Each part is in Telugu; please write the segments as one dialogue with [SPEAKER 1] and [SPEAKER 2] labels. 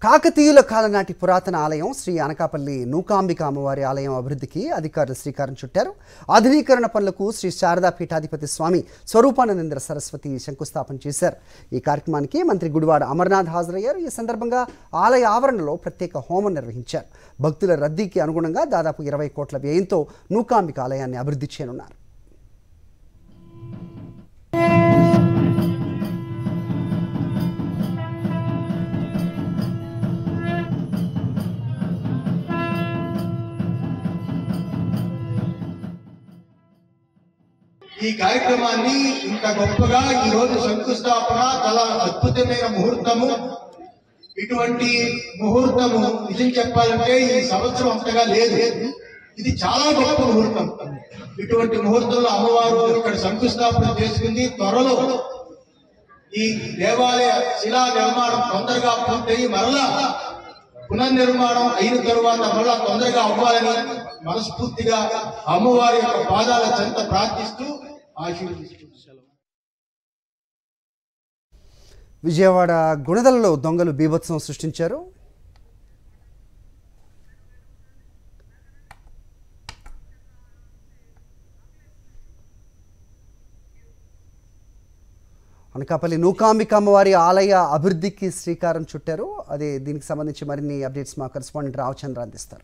[SPEAKER 1] కాకతీయుల కాలం నాటి పురాతన ఆలయం శ్రీ అనకాపల్లి నూకాంబిక అమ్మవారి ఆలయం అభివృద్ధికి అధికారులు శ్రీకారం చుట్టారు ఆధునీకరణ పనులకు శ్రీ శారదా పీఠాధిపతి స్వామి స్వరూపానందేంద్ర సరస్వతి శంకుస్థాపన చేశారు ఈ కార్యక్రమానికి మంత్రి గుడివాడ అమర్నాథ్ హాజరయ్యారు ఈ సందర్భంగా ఆలయ ఆవరణలో ప్రత్యేక హోమం నిర్వహించారు భక్తుల రద్దీకి అనుగుణంగా దాదాపు ఇరవై కోట్ల వ్యయంతో నూకాంబిక ఆలయాన్ని అభివృద్ధి చేయనున్నారు
[SPEAKER 2] ఈ కార్యక్రమాన్ని ఇంత గొప్పగా ఈ రోజు శంకుస్థాపన చాలా అద్భుతమైన ముహూర్తము ఇటువంటి ముహూర్తము నిజం చెప్పాలంటే ఈ సంవత్సరం అంతగా లేదు ఇది చాలా గొప్ప ముహూర్తం ఇటువంటి ముహూర్తంలో అమ్మవారు ఇక్కడ శంకుస్థాపన చేసుకుంది త్వరలో ఈ దేవాలయ శిలా నిర్మాణం తొందరగా పూర్తయి మరలా పునర్నిర్మాణం అయిన తరువాత మరలా తొందరగా అవ్వాలని మనస్ఫూర్తిగా అమ్మవారి యొక్క పాదాల చెంత ప్రార్థిస్తూ ఆశీర్వదిస్తూ
[SPEAKER 1] విజయవాడ గుణదలలో దొంగలు బీభత్సం సృష్టించారు అనకాపల్లి నూకాంబిక అమ్మవారి ఆలయ అభివృద్ధికి శ్రీకారం చుట్టారు అదే దీనికి సంబంధించి మరిన్ని అప్డేట్స్ మా కరెస్పాండెంట్ రావచంద్ర అందిస్తారు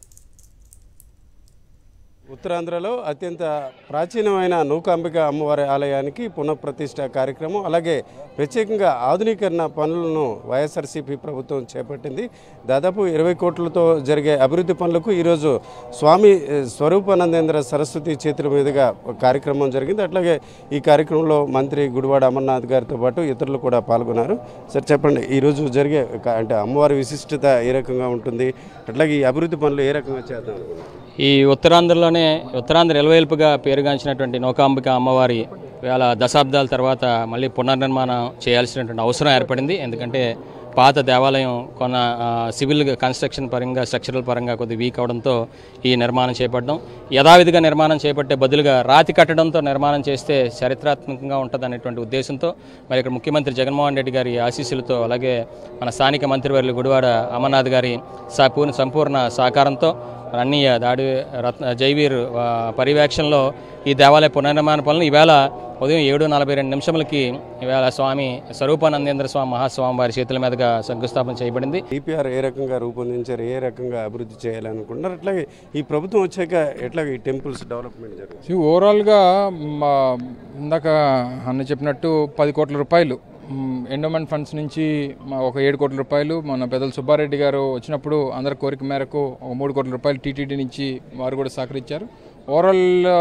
[SPEAKER 3] ఉత్తరాంధ్రలో అత్యంత ప్రాచీనమైన నూకాంబిక అమ్మవారి ఆలయానికి పునఃప్రతిష్ఠ కార్యక్రమం అలాగే ప్రత్యేకంగా ఆధునీకరణ పనులను వైఎస్ఆర్సీపీ ప్రభుత్వం చేపట్టింది దాదాపు ఇరవై కోట్లతో జరిగే అభివృద్ధి పనులకు ఈరోజు స్వామి ఏ, స్వరూపానందేంద్ర సరస్వతి చేతుల మీదుగా ఒక కార్యక్రమం జరిగింది అట్లాగే ఈ కార్యక్రమంలో మంత్రి గుడివాడ అమర్నాథ్ గారితో పాటు ఇతరులు కూడా పాల్గొన్నారు సార్ చెప్పండి ఈరోజు జరిగే క- అంటే అమ్మవారి విశిష్టత ఏ రకంగా ఉంటుంది అట్లాగే ఈ అభివృద్ధి పనులు ఏ రకంగా చేద్దాం అనుకుంటున్నారు
[SPEAKER 4] ఈ ఉత్తరాంధ్రలోనే ఉత్తరాంధ్ర ఎలవేల్పుగా పేరుగాంచినటువంటి నౌకాంబిక అమ్మవారి వేల దశాబ్దాల తర్వాత మళ్ళీ పునర్నిర్మాణం చేయాల్సినటువంటి అవసరం ఏర్పడింది ఎందుకంటే పాత దేవాలయం కొన్న ఆ, సివిల్ కన్స్ట్రక్షన్ పరంగా స్ట్రక్చరల్ పరంగా కొద్దిగా వీక్ అవడంతో ఈ నిర్మాణం చేపట్టడం యథావిధిగా నిర్మాణం చేపట్టే బదులుగా రాతి కట్టడంతో నిర్మాణం చేస్తే చరిత్రాత్మకంగా ఉంటుంది అనేటువంటి ఉద్దేశంతో మరి ఇక్కడ ముఖ్యమంత్రి జగన్మోహన్ రెడ్డి గారి ఆశీస్సులతో అలాగే మన స్థానిక మంత్రివర్యులు గుడివాడ అమర్నాథ్ గారి సా- పూర్ణ సంపూర్ణ సహకారంతో అన్నయ్య దాడి రత్న జైవీర్ ఆ, పర్యవేక్షణలో ఈ దేవాలయ పునర్నిర్మాణ పనులు ఈవేళ ఉదయం ఏడు నలభై రెండు నిమిషములకి ఈవేళ స్వామి స్వరూపానందేంద్ర స్వామి మహాస్వామి వారి చేతుల మీదుగా శంకుస్థాపన చేయబడింది
[SPEAKER 3] డిపిఆర్ ఏ రకంగా రూపొందించారు ఏ రకంగా అభివృద్ధి చేయాలనుకుంటున్నారు అట్లాగే ఈ ప్రభుత్వం వచ్చాక ఎట్లాగే ఈ టెంపుల్స్ డెవలప్మెంట్ జరుగుతుంది
[SPEAKER 5] సో ఓవరాల్గా మా ఇందాక అన్న చెప్పినట్టు పది కోట్ల రూపాయలు ఎండోమెంట్ ఫండ్స్ నుంచి మా ఒక ఏడు కోట్ల రూపాయలు మన పెద్దలు సుబ్బారెడ్డి గారు వచ్చినప్పుడు అందరి కోరిక మేరకు ఒక మూడు కోట్ల రూపాయలు టీటీడీ నుంచి వారు కూడా సహకరించారు ఓవరాల్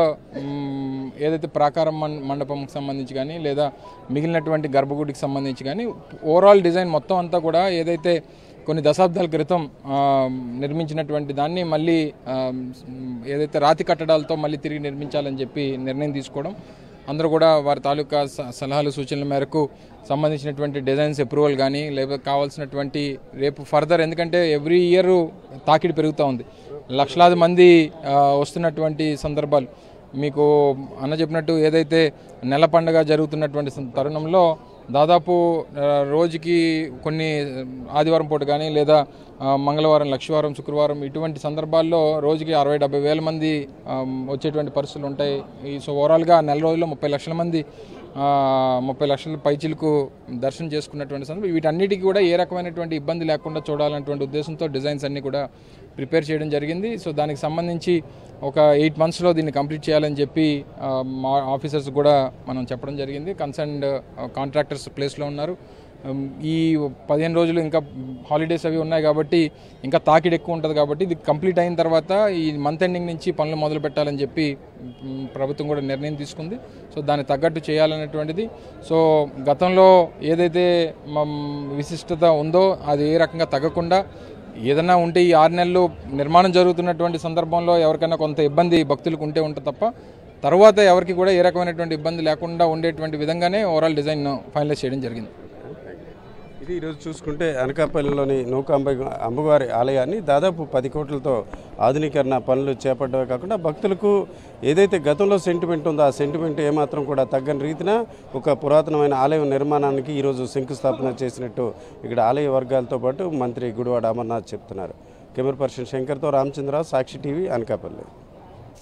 [SPEAKER 5] మ్, ఏదైతే ప్రాకారం మం- మండపంకి సంబంధించి కానీ లేదా మిగిలినటువంటి గర్భగుడికి సంబంధించి కానీ ఓవరాల్ డిజైన్ మొత్తం అంతా కూడా ఏదైతే కొన్ని దశాబ్దాల క్రితం ఆ, నిర్మించినటువంటి దాన్ని మళ్ళీ ఆ, ఏదైతే రాతి కట్టడాలతో మళ్ళీ తిరిగి నిర్మించాలని చెప్పి నిర్ణయం తీసుకోవడం అందరూ కూడా వారి తాలూకా స- సలహాలు సూచనల మేరకు సంబంధించినటువంటి డిజైన్స్ అప్రూవల్ కానీ లేకపోతే కావాల్సినటువంటి రేపు ఫర్దర్ ఎందుకంటే ఎవ్రీ ఇయర్ తాకిడి పెరుగుతూ ఉంది లక్షలాది మంది ఆ, వస్తున్నటువంటి సందర్భాలు మీకు అన్న చెప్పినట్టు ఏదైతే నెల పండగ జరుగుతున్నటువంటి సం- తరుణంలో దాదాపు ఆ, రోజుకి కొన్ని ఆదివారం పూట కానీ లేదా ఆ, మంగళవారం లక్షవారం శుక్రవారం ఇటువంటి సందర్భాల్లో రోజుకి అరవై డెబ్బై వేల మంది ఆ, వచ్చేటువంటి పరిస్థితులు ఉంటాయి ఈ సో ఓవరాల్గా నెల రోజుల్లో ముప్పై లక్షల మంది ఆ, ముప్పై లక్షల పైచిలకు దర్శనం చేసుకున్నటువంటి సందర్భం వీటన్నిటికీ కూడా ఏ రకమైనటువంటి ఇబ్బంది లేకుండా చూడాలన్నటువంటి ఉద్దేశంతో డిజైన్స్ అన్నీ కూడా ప్రిపేర్ చేయడం జరిగింది సో దానికి సంబంధించి ఒక ఎయిట్ మంత్స్లో దీన్ని కంప్లీట్ చేయాలని చెప్పి ఆ, మా ఆఫీసర్స్ కూడా మనం చెప్పడం జరిగింది కన్సర్న్డ్ కాంట్రాక్టర్స్ ప్లేస్లో ఉన్నారు ఉమ్, ఈ పదిహేను రోజులు ఇంకా హాలిడేస్ అవి ఉన్నాయి కాబట్టి ఇంకా తాకిడి ఎక్కువ ఉంటుంది కాబట్టి ఇది కంప్లీట్ అయిన తర్వాత ఈ మంత్ ఎండింగ్ నుంచి పనులు మొదలు పెట్టాలని చెప్పి ఉమ్, ప్రభుత్వం కూడా నిర్ణయం తీసుకుంది సో దానికి తగ్గట్టు చేయాలనేటువంటిది సో గతంలో ఏదైతే మమ్ విశిష్టత ఉందో అది ఏ రకంగా తగ్గకుండా ఏదన్నా ఉంటే ఈ ఆరు నెలలు నిర్మాణం జరుగుతున్నటువంటి సందర్భంలో ఎవరికైనా కొంత ఇబ్బంది భక్తులకు ఉంటే ఉంటుంది తప్ప తర్వాత ఎవరికి కూడా ఏ రకమైనటువంటి ఇబ్బంది లేకుండా ఉండేటువంటి విధంగానే ఓవరాల్ డిజైన్ ఫైనలైజ్ చేయడం జరిగింది
[SPEAKER 3] ఇది ఈరోజు చూసుకుంటే అనకాపల్లిలోని నూకాంబ అమ్మవారి ఆలయాన్ని దాదాపు పది కోట్లతో ఆధునీకరణ పనులు చేపట్టడమే కాకుండా భక్తులకు ఏదైతే గతంలో సెంటిమెంట్ ఉందో ఆ సెంటిమెంట్ ఏమాత్రం కూడా తగ్గని రీతిన ఒక పురాతనమైన ఆలయం నిర్మాణానికి ఈరోజు శంకుస్థాపన చేసినట్టు ఇక్కడ ఆలయ వర్గాలతో పాటు మంత్రి గుడివాడ అమర్నాథ్ చెప్తున్నారు కెమెరా పర్సన్ శంకర్తో రామచంద్రరావు సాక్షి టీవీ అనకాపల్లి